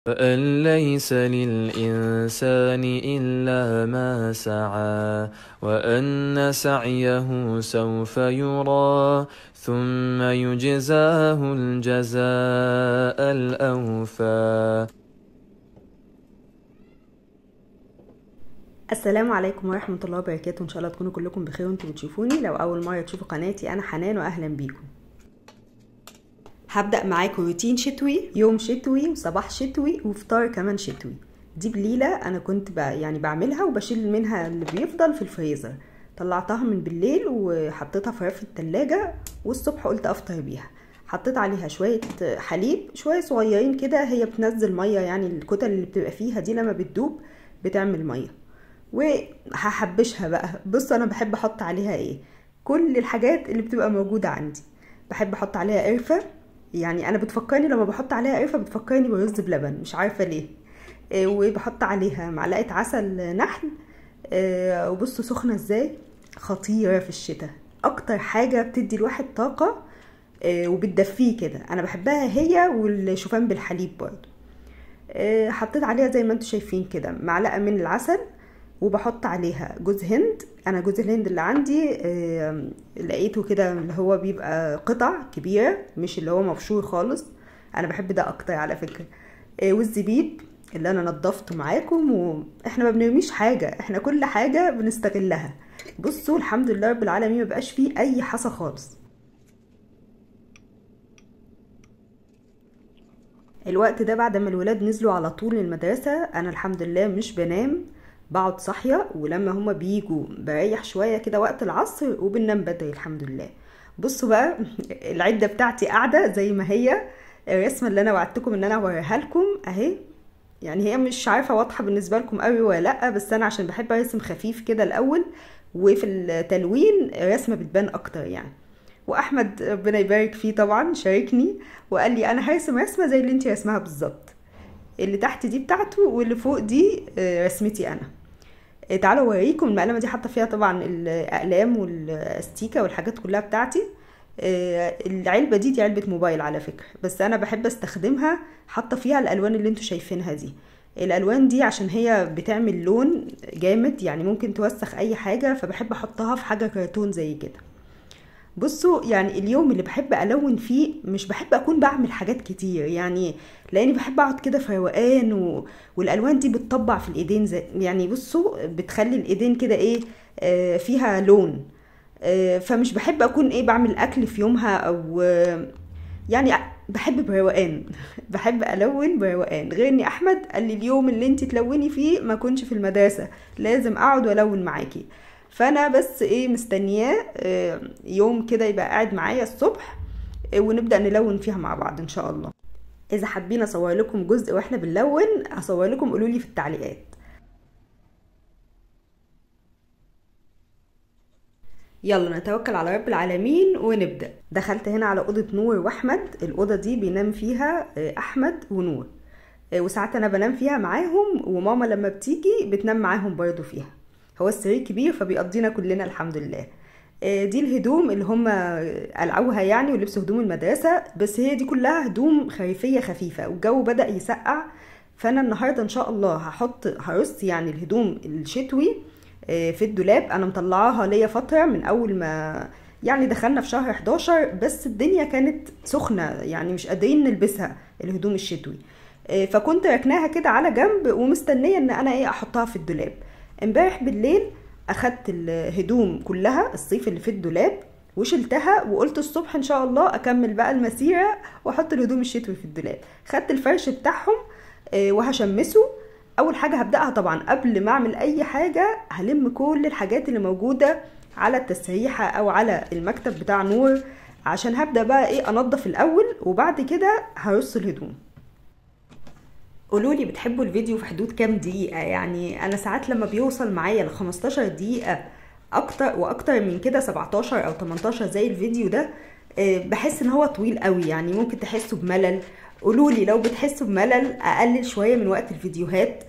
وأن ليس للإنسان إلا ما سعى وأن سعيه سوف يرى ثم يجزاه الجزاء الأوفى السلام عليكم ورحمة الله وبركاته إن شاء الله تكونوا كلكم بخير وانتوا بتشوفوني لو أول مرة تشوفوا قناتي أنا حنان وأهلا بيكم هبدأ معاكم روتين شتوي يوم شتوي وصباح شتوي وفطار كمان شتوي دي بليلة أنا كنت ب... يعني بعملها وبشيل منها اللي بيفضل في الفريزر طلعتها من بالليل وحطيتها في رف التلاجة والصبح قلت أفطر بيها حطيت عليها شوية حليب شوية صغيرين كده هي بتنزل مية يعني الكتل اللي بتبقى فيها دي لما بتدوب بتعمل مية وهحبشها بقى بصوا انا بحب احط عليها ايه كل الحاجات اللي بتبقى موجودة عندي بحب احط عليها قرفة يعني انا بتفكرني لما بحط عليها قرفة بتفكرني برز بلبن مش عارفة ليه إيه وبحط عليها معلقة عسل نحل إيه وبصوا سخنة ازاي خطيرة في الشتاء اكتر حاجة بتدي الواحد طاقة إيه وبتدفيه كده انا بحبها هي والشوفان بالحليب برضو حطيت عليها زي ما انتم شايفين كده معلقة من العسل وبحط عليها جوز هند انا جوز الهند اللي عندي آه لقيته كده اللي هو بيبقى قطع كبيره مش اللي هو مبشور خالص انا بحب ده اكتر على فكره آه والزبيب اللي انا نضفته معاكم واحنا ما بنرميش حاجه احنا كل حاجه بنستغلها بصوا الحمد لله رب العالمين مبقاش فيه اي حصى خالص الوقت ده بعد ما الولاد نزلوا على طول المدرسة أنا الحمد لله مش بنام بقعد صاحية ولما هما بيجوا بريح شوية كده وقت العصر وبننام بدري الحمد لله بصوا بقى العدة بتاعتي قاعدة زي ما هي الرسمة اللي انا وعدتكم ان انا اوريها لكم اهي يعني هي مش عارفة واضحة بالنسبة لكم قوي ولا لأ بس انا عشان بحب ارسم خفيف كده الاول وفي التلوين الرسمة بتبان اكتر يعني واحمد ربنا يبارك فيه طبعا شاركني وقال لي انا هرسم رسمة زي اللي انت رسمها بالظبط اللي تحت دي بتاعته واللي فوق دي رسمتي انا تعالوا اوريكم المقلمه دي حاطه فيها طبعا الاقلام والاستيكه والحاجات كلها بتاعتي العلبه دي دي علبه موبايل على فكره بس انا بحب استخدمها حاطه فيها الالوان اللي انتوا شايفينها دي الالوان دي عشان هي بتعمل لون جامد يعني ممكن توسخ اي حاجه فبحب احطها في حاجه كرتون زي كده بصوا يعني اليوم اللي بحب الون فيه مش بحب اكون بعمل حاجات كتير يعني لاني بحب اقعد كده في روقان و... والالوان دي بتطبع في الايدين زي يعني بصوا بتخلي الايدين كده ايه آه فيها لون آه فمش بحب اكون ايه بعمل اكل في يومها او آه يعني بحب بروقان بحب الون بروقان غير اني احمد قال لي اليوم اللي انت تلوني فيه ما كنش في المدرسه لازم اقعد والون معاكي فانا بس ايه مستنياه يوم كده يبقى قاعد معايا الصبح ونبدا نلون فيها مع بعض ان شاء الله اذا حابين اصور لكم جزء واحنا بنلون اصور لكم قولوا لي في التعليقات يلا نتوكل على رب العالمين ونبدا دخلت هنا على اوضه نور واحمد الاوضه دي بينام فيها احمد ونور وساعات انا بنام فيها معاهم وماما لما بتيجي بتنام معاهم برضو فيها هو السرير كبير فبيقضينا كلنا الحمد لله دي الهدوم اللي هم قلعوها يعني ولبسوا هدوم المدرسة بس هي دي كلها هدوم خريفية خفيفة والجو بدأ يسقع فأنا النهاردة إن شاء الله هحط هرص يعني الهدوم الشتوي في الدولاب أنا مطلعاها ليا فترة من أول ما يعني دخلنا في شهر 11 بس الدنيا كانت سخنة يعني مش قادرين نلبسها الهدوم الشتوي فكنت ركناها كده على جنب ومستنية ان انا ايه احطها في الدولاب امبارح بالليل اخدت الهدوم كلها الصيف اللي في الدولاب وشلتها وقلت الصبح ان شاء الله اكمل بقى المسيره واحط الهدوم الشتوي في الدولاب خدت الفرش بتاعهم وهشمسه اول حاجه هبداها طبعا قبل ما اعمل اي حاجه هلم كل الحاجات اللي موجوده على التسريحه او على المكتب بتاع نور عشان هبدا بقى ايه انضف الاول وبعد كده هرص الهدوم قولوا لي بتحبوا الفيديو في حدود كام دقيقة يعني أنا ساعات لما بيوصل معايا ل 15 دقيقة أكتر وأكتر من كده 17 أو 18 زي الفيديو ده بحس إن هو طويل قوي يعني ممكن تحسوا بملل قولوا لي لو بتحسوا بملل أقلل شوية من وقت الفيديوهات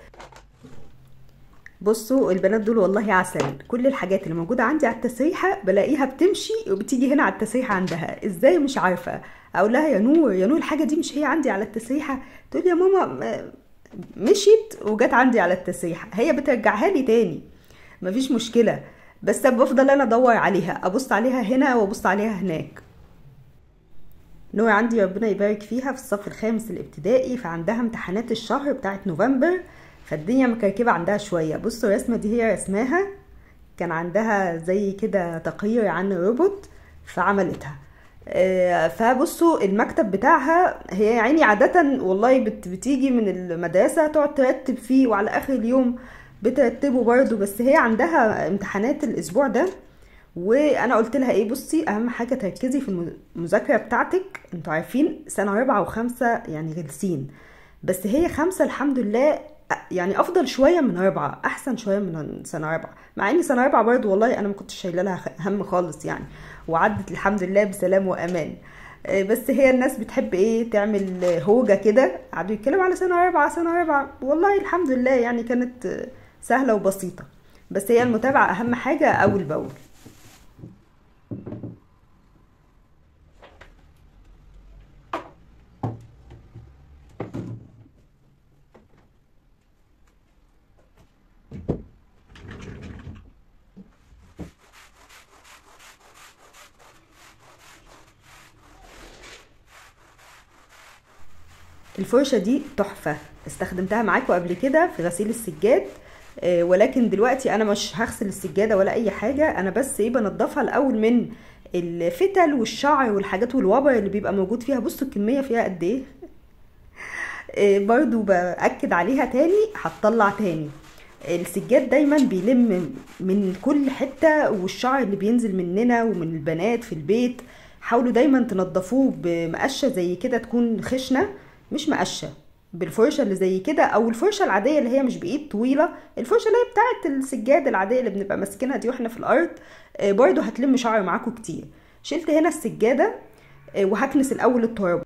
بصوا البنات دول والله عسل كل الحاجات اللي موجودة عندي على التسريحة بلاقيها بتمشي وبتيجي هنا على التسريحة عندها ازاي مش عارفة اقول لها يا نور يا نور الحاجة دي مش هي عندي على التسريحة تقول يا ماما مشيت وجت عندي على التسريحه هي بترجعها لي تاني مفيش مشكله بس بفضل انا ادور عليها ابص عليها هنا وابص عليها هناك نور عندي ربنا يبارك فيها في الصف الخامس الابتدائي فعندها امتحانات الشهر بتاعت نوفمبر فالدنيا مكركبة عندها شوية بصوا الرسمة دي هي رسماها كان عندها زي كده تقرير عن الروبوت فعملتها آه، فبصوا المكتب بتاعها هي يعني عادة والله بت بتيجي من المدرسة تقعد ترتب فيه وعلى آخر اليوم بترتبه برضه بس هي عندها امتحانات الأسبوع ده وانا قلت لها ايه بصي اهم حاجه تركزي في المذاكره بتاعتك انتوا عارفين سنه رابعه وخمسه يعني غلسين بس هي خمسه الحمد لله يعني افضل شويه من رابعه احسن شويه من سنه رابعه مع ان سنه رابعه برضو والله انا ما كنتش شايله لها هم خالص يعني وعدت الحمد لله بسلام وامان آه، بس هي الناس بتحب ايه تعمل هوجه كده قعدوا يتكلموا على سنه رابعه سنه رابعه والله الحمد لله يعني كانت سهله وبسيطه بس هي المتابعه اهم حاجه اول باول الفرشة دي تحفة استخدمتها معاكم قبل كده في غسيل السجاد آه، ولكن دلوقتي انا مش هغسل السجاده ولا اي حاجه انا بس ايه بنضفها الاول من الفتل والشعر والحاجات والوبر اللي بيبقى موجود فيها بصوا الكميه فيها قد ايه آه، برضو باكد عليها تاني هتطلع تاني السجاد دايما بيلم من كل حته والشعر اللي بينزل مننا ومن البنات في البيت حاولوا دايما تنضفوه بمقشه زي كده تكون خشنه مش مقشه بالفرشه اللي زي كده او الفرشه العاديه اللي هي مش بايد طويله الفرشه اللي هي بتاعه السجاد العاديه اللي بنبقى ماسكينها دي واحنا في الارض آه، برضو هتلم شعر معاكم كتير شلت هنا السجاده آه، وهكنس الاول التراب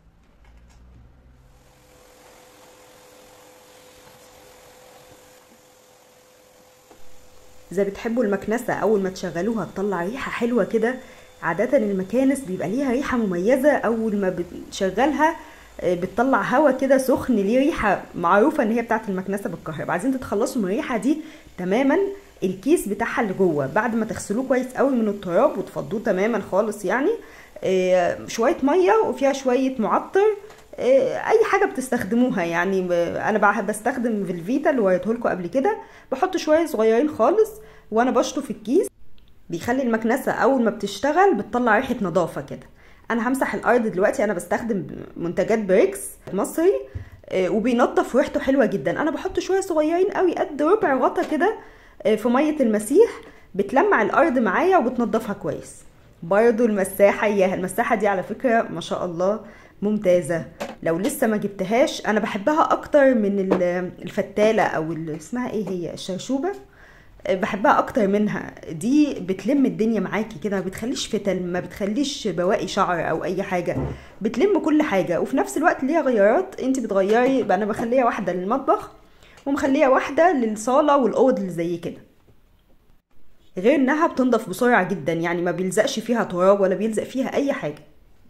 اذا بتحبوا المكنسه اول ما تشغلوها تطلع ريحه حلوه كده عاده المكانس بيبقى ليها ريحه مميزه اول ما بتشغلها آه، بتطلع هوا كده سخن ليه ريحه معروفه ان هي بتاعه المكنسه بالكهرباء عايزين تتخلصوا من الريحه دي تماما الكيس بتاعها اللي جوه بعد ما تغسلوه كويس قوي من التراب وتفضوه تماما خالص يعني آه، شويه ميه وفيها شويه معطر آه، اي حاجه بتستخدموها يعني انا بستخدم فيلفيتا اللي وريته لكم قبل كده بحط شويه صغيرين خالص وانا بشطف الكيس بيخلي المكنسه اول ما بتشتغل بتطلع ريحه نظافه كده انا همسح الارض دلوقتي انا بستخدم منتجات بريكس مصري آه، وبينضف وريحته حلوه جدا انا بحط شويه صغيرين قوي قد ربع غطا كده آه، في ميه المسيح بتلمع الارض معايا وبتنضفها كويس برضو المساحه اياها المساحه دي على فكره ما شاء الله ممتازه لو لسه ما جبتهاش انا بحبها اكتر من الفتاله او اسمها ايه هي الشرشوبه بحبها اكتر منها دي بتلم الدنيا معاكي كده ما بتخليش فتل ما بتخليش بواقي شعر او اي حاجه بتلم كل حاجه وفي نفس الوقت ليها غيارات انت بتغيري انا بخليها واحده للمطبخ ومخليها واحده للصاله والاوض اللي زي كده غير انها بتنضف بسرعه جدا يعني ما بيلزقش فيها تراب ولا بيلزق فيها اي حاجه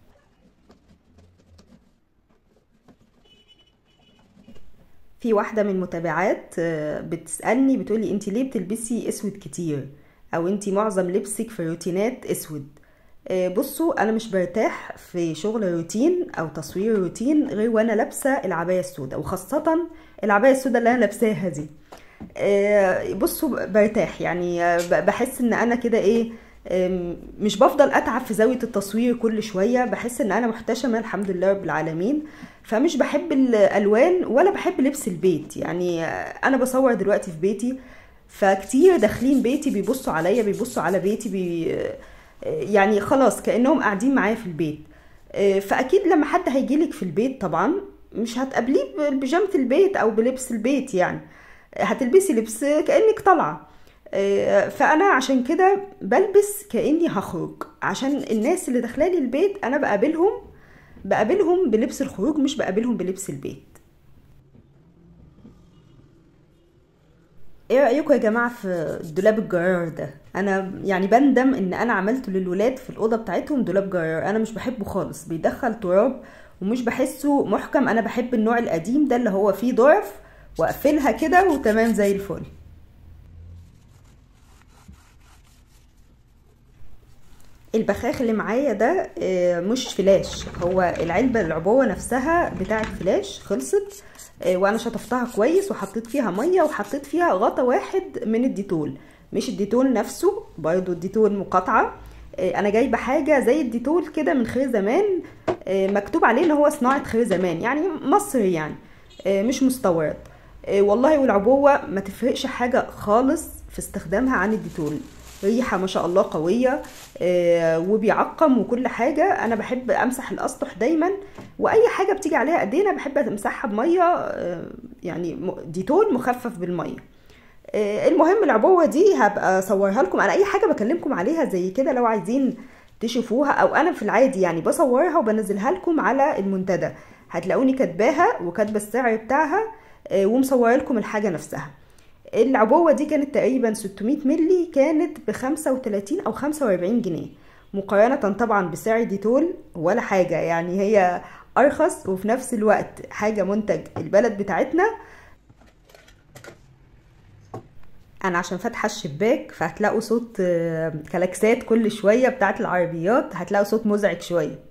في واحدة من المتابعات آه، بتسألني بتقولي انت ليه بتلبسي اسود كتير او انت معظم لبسك في روتينات اسود آه، بصوا انا مش برتاح في شغل روتين او تصوير روتين غير وانا لابسه العبايه السوداء وخاصه العبايه السوداء اللي انا لابساها دي آه، بصوا برتاح يعني بحس ان انا كده ايه مش بفضل اتعب في زاويه التصوير كل شويه بحس ان انا محتشمه الحمد لله رب العالمين فمش بحب الالوان ولا بحب لبس البيت يعني انا بصور دلوقتي في بيتي فكتير داخلين بيتي بيبصوا عليا بيبصوا على بيتي بي يعني خلاص كانهم قاعدين معايا في البيت فاكيد لما حد هيجيلك في البيت طبعا مش هتقابليه ببيجامه البيت او بلبس البيت يعني هتلبسي لبس كانك طالعه فانا عشان كده بلبس كاني هخرج عشان الناس اللي داخلالي البيت انا بقابلهم بقابلهم بلبس الخروج مش بقابلهم بلبس البيت ايه رايكم يا جماعه في دولاب الجرار ده انا يعني بندم ان انا عملته للولاد في الاوضه بتاعتهم دولاب جرار انا مش بحبه خالص بيدخل تراب ومش بحسه محكم انا بحب النوع القديم ده اللي هو فيه ضعف واقفلها كده وتمام زي الفل البخاخ اللي معايا ده آه، مش فلاش هو العلبة العبوة نفسها بتاعت فلاش خلصت آه، وانا شطفتها كويس وحطيت فيها مية وحطيت فيها غطا واحد من الديتول مش الديتول نفسه برضو الديتول مقاطعة آه، انا جايبة حاجة زي الديتول كده من خير زمان مكتوب عليه ان هو صناعة خير زمان يعني مصري يعني مش مستورد والله والعبوة ما تفرقش حاجة خالص في استخدامها عن الديتول ريحه ما شاء الله قويه آه، وبيعقم وكل حاجه انا بحب امسح الاسطح دايما واي حاجه بتيجي عليها ايدينا بحب امسحها بميه آه، يعني ديتول مخفف بالميه آه، المهم العبوه دي هبقى اصورها لكم انا اي حاجه بكلمكم عليها زي كده لو عايزين تشوفوها او انا في العادي يعني بصورها وبنزلها لكم على المنتدى هتلاقوني كاتباها وكاتبه السعر بتاعها ومصوره لكم الحاجه نفسها العبوة دي كانت تقريبا 600 ملي كانت ب 35 أو 45 جنيه مقارنة طبعا بسعر ديتول ولا حاجة يعني هي أرخص وفي نفس الوقت حاجة منتج البلد بتاعتنا انا عشان فاتحه الشباك فهتلاقوا صوت آه، كلاكسات كل شويه بتاعت العربيات هتلاقوا صوت مزعج شويه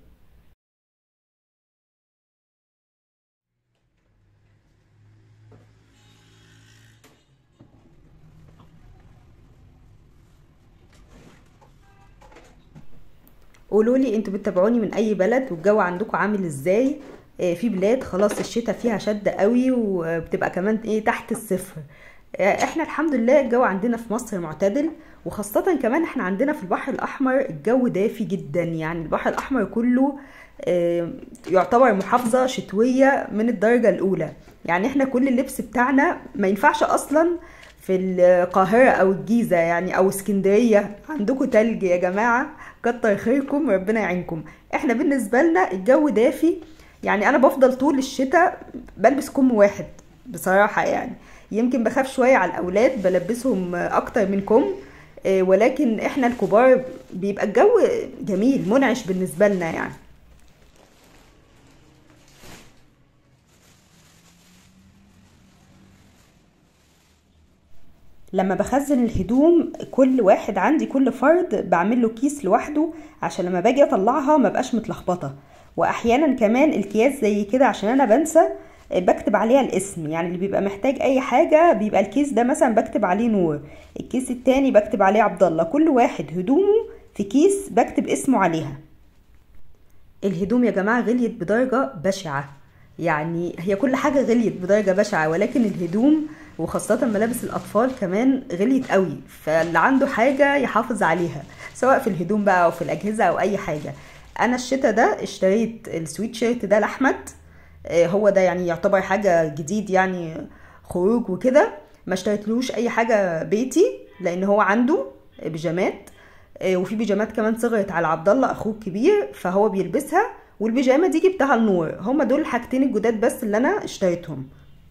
قولوا لي انتوا بتتابعوني من اي بلد والجو عندكم عامل ازاي آه، في بلاد خلاص الشتاء فيها شد قوي وبتبقى كمان ايه تحت الصفر آه، احنا الحمد لله الجو عندنا في مصر معتدل وخاصة كمان احنا عندنا في البحر الاحمر الجو دافي جدا يعني البحر الاحمر كله آه، يعتبر محافظة شتوية من الدرجة الاولى يعني احنا كل اللبس بتاعنا ما ينفعش اصلا في القاهرة او الجيزة يعني او اسكندرية عندكم تلج يا جماعة كتر خيركم ربنا يعينكم احنا بالنسبه لنا الجو دافي يعني انا بفضل طول الشتاء بلبس كم واحد بصراحه يعني يمكن بخاف شويه على الاولاد بلبسهم اكتر من كم آه، ولكن احنا الكبار بيبقى الجو جميل منعش بالنسبه لنا يعني لما بخزن الهدوم كل واحد عندي كل فرد بعمل له كيس لوحده عشان لما باجي اطلعها ما بقاش متلخبطه واحيانا كمان الكياس زي كده عشان انا بنسى بكتب عليها الاسم يعني اللي بيبقى محتاج اي حاجه بيبقى الكيس ده مثلا بكتب عليه نور الكيس التاني بكتب عليه عبد الله كل واحد هدومه في كيس بكتب اسمه عليها الهدوم يا جماعه غليت بدرجه بشعه يعني هي كل حاجه غليت بدرجه بشعه ولكن الهدوم وخاصة ملابس الأطفال كمان غليت قوي فاللي عنده حاجة يحافظ عليها سواء في الهدوم بقى أو في الأجهزة أو أي حاجة أنا الشتا ده اشتريت السويت شيرت ده لأحمد آه، هو ده يعني يعتبر حاجة جديد يعني خروج وكده ما اشتريتلوش أي حاجة بيتي لأن هو عنده بيجامات آه، وفي بيجامات كمان صغرت على عبد الله اخوه الكبير فهو بيلبسها والبيجامه دي جبتها النور هما دول الحاجتين الجداد بس اللي انا اشتريتهم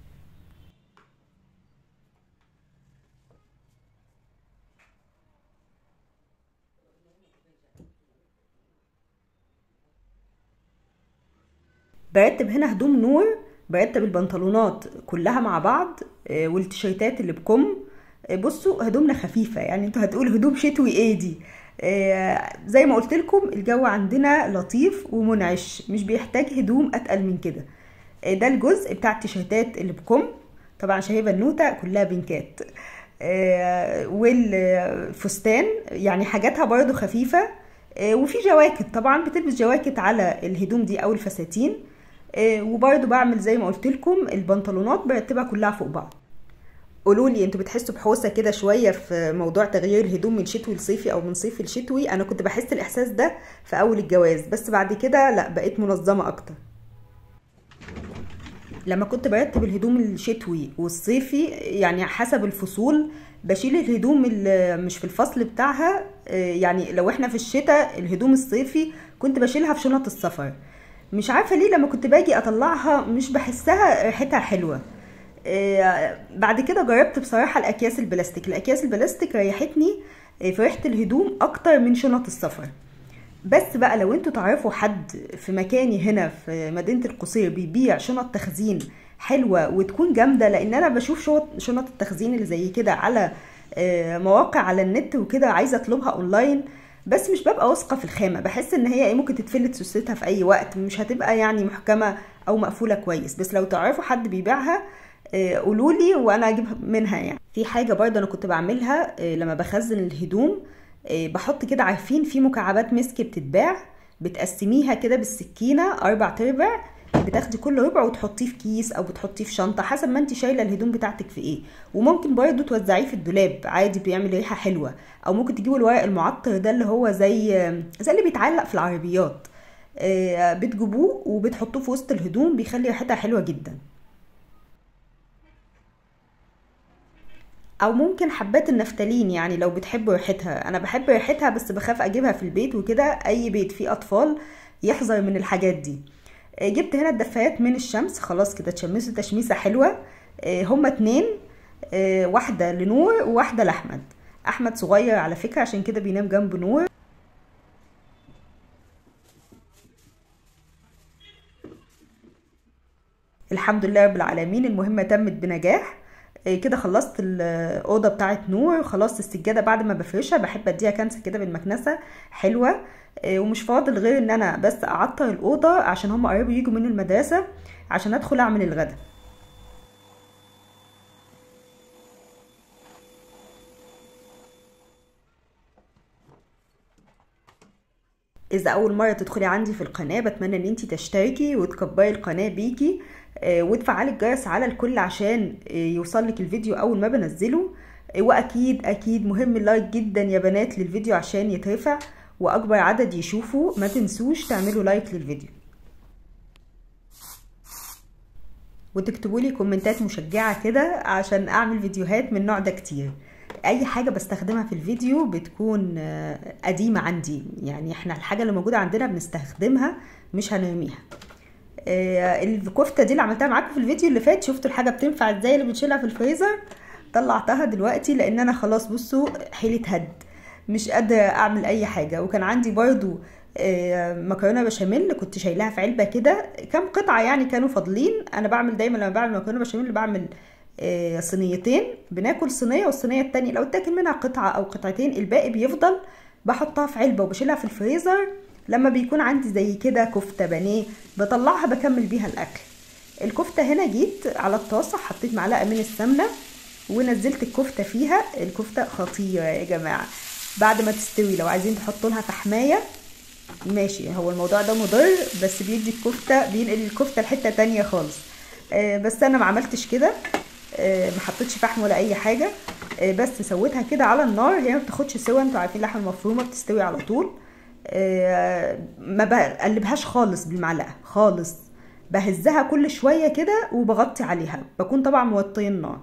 برتب هنا هدوم نور برتب البنطلونات كلها مع بعض آه، والتيشيرتات اللي بكم آه، بصوا هدومنا خفيفة يعني انتوا هتقولوا هدوم شتوي ايه دي آه، زي ما قلت لكم الجو عندنا لطيف ومنعش مش بيحتاج هدوم اتقل من كده ده الجزء بتاع التيشيرتات اللي بكم طبعا عشان هي بنوته كلها بنكات والفستان يعني حاجاتها برضو خفيفة وفي جواكت طبعا بتلبس جواكت على الهدوم دي او الفساتين آه، وبرده بعمل زي ما قلت لكم البنطلونات برتبها كلها فوق بعض قولوا لي انتوا بتحسوا بحوسه كده شويه في موضوع تغيير الهدوم من شتوي لصيفي او من صيفي لشتوي انا كنت بحس الاحساس ده في اول الجواز بس بعد كده لا بقيت منظمه اكتر لما كنت برتب الهدوم الشتوي والصيفي يعني حسب الفصول بشيل الهدوم اللي مش في الفصل بتاعها آه، يعني لو احنا في الشتاء الهدوم الصيفي كنت بشيلها في شنط السفر مش عارفه ليه لما كنت باجي اطلعها مش بحسها ريحتها حلوه آه، بعد كده جربت بصراحه الاكياس البلاستيك الاكياس البلاستيك ريحتني آه، في ريحه الهدوم اكتر من شنط السفر بس بقى لو انتوا تعرفوا حد في مكاني هنا في مدينة القصير بيبيع شنط تخزين حلوة وتكون جامدة لان انا بشوف شنط- شنط التخزين اللي زي كده على آه، مواقع على النت وكده عايزة اطلبها اونلاين بس مش ببقى واثقة في الخامة بحس ان هي ايه ممكن تتفلت سوستها في اي وقت مش هتبقى يعني محكمة او مقفولة كويس بس لو تعرفوا حد بيبيعها قولوا لي وانا اجيب منها يعني في حاجه برضه انا كنت بعملها آه، لما بخزن الهدوم آه، بحط كده عارفين في مكعبات مسك بتتباع بتقسميها كده بالسكينه اربع تربع بتاخدي كل ربع وتحطيه في كيس او بتحطيه في شنطه حسب ما انت شايله الهدوم بتاعتك في ايه وممكن برضه توزعيه في الدولاب عادي بيعمل ريحه حلوه او ممكن تجيبوا الورق المعطر ده اللي هو زي زي اللي بيتعلق في العربيات آه، بتجيبوه وبتحطوه في وسط الهدوم بيخلي ريحتها حلوه جدا او ممكن حبات النفتالين يعني لو بتحبوا ريحتها انا بحب ريحتها بس بخاف اجيبها في البيت وكده اي بيت فيه اطفال يحذر من الحاجات دي آه، جبت هنا الدفايات من الشمس خلاص كده تشمسوا تشميسه حلوه آه، هما اتنين آه، واحده لنور وواحده لاحمد احمد صغير على فكره عشان كده بينام جنب نور الحمد لله رب العالمين المهمة تمت بنجاح إيه كده خلصت الأوضة بتاعت نور خلاص السجادة بعد ما بفرشها بحب اديها كنسة كده بالمكنسة حلوة إيه ومش فاضل غير ان انا بس اعطر الأوضة عشان هم قربوا يجوا من المدرسة عشان ادخل اعمل الغدا اذا اول مره تدخلي عندي في القناه بتمنى ان انتي تشتركي وتكبري القناه بيكي آه، وتفعلي الجرس على الكل عشان آه، يوصلك الفيديو اول ما بنزله آه، واكيد اكيد مهم اللايك جدا يا بنات للفيديو عشان يترفع واكبر عدد يشوفه ما تنسوش تعملوا لايك للفيديو وتكتبوا لي كومنتات مشجعة كده عشان اعمل فيديوهات من النوع ده كتير اي حاجة بستخدمها في الفيديو بتكون آه، قديمة عندي يعني احنا الحاجة اللي موجودة عندنا بنستخدمها مش هنرميها آه، الكفتة دي اللي عملتها معاكم في الفيديو اللي فات شفتوا الحاجة بتنفع ازاي اللي بنشيلها في الفريزر طلعتها دلوقتي لان انا خلاص بصوا حيلة هد مش قادرة اعمل اي حاجة وكان عندي برضو آه، مكرونه بشاميل كنت شايلاها في علبه كده كام قطعه يعني كانوا فاضلين انا بعمل دايما لما بعمل مكرونه بشاميل بعمل آه، صينيتين بناكل صينيه والصينيه التانية لو اتاكل منها قطعه او قطعتين الباقي بيفضل بحطها في علبه وبشيلها في الفريزر لما بيكون عندي زي كده كفته بانيه بطلعها بكمل بيها الاكل الكفته هنا جيت على الطاسه حطيت معلقه من السمنه ونزلت الكفته فيها الكفته خطيره يا جماعه بعد ما تستوي لو عايزين تحطوا لها فحمايه ماشي هو الموضوع ده مضر بس بيدي الكفته بينقل الكفته لحته تانية خالص آه، بس انا ما عملتش كده آه، ما حطيتش فحم ولا اي حاجه آه، بس سويتها كده على النار هي ما بتاخدش سوا انتوا عارفين اللحمه المفرومه بتستوي على طول آه، ما بقلبهاش خالص بالمعلقه خالص بهزها كل شويه كده وبغطي عليها بكون طبعا موطيه النار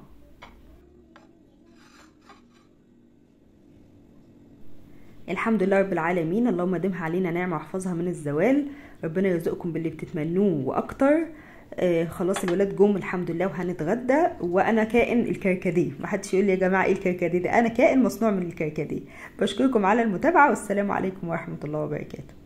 الحمد لله رب العالمين اللهم دمها علينا نعمة واحفظها من الزوال ربنا يرزقكم باللي بتتمنوه واكتر آه خلاص الولاد جم الحمد لله وهنتغدى وانا كائن الكركديه محدش يقول لي يا جماعه ايه الكركديه ده انا كائن مصنوع من الكركديه بشكركم على المتابعه والسلام عليكم ورحمه الله وبركاته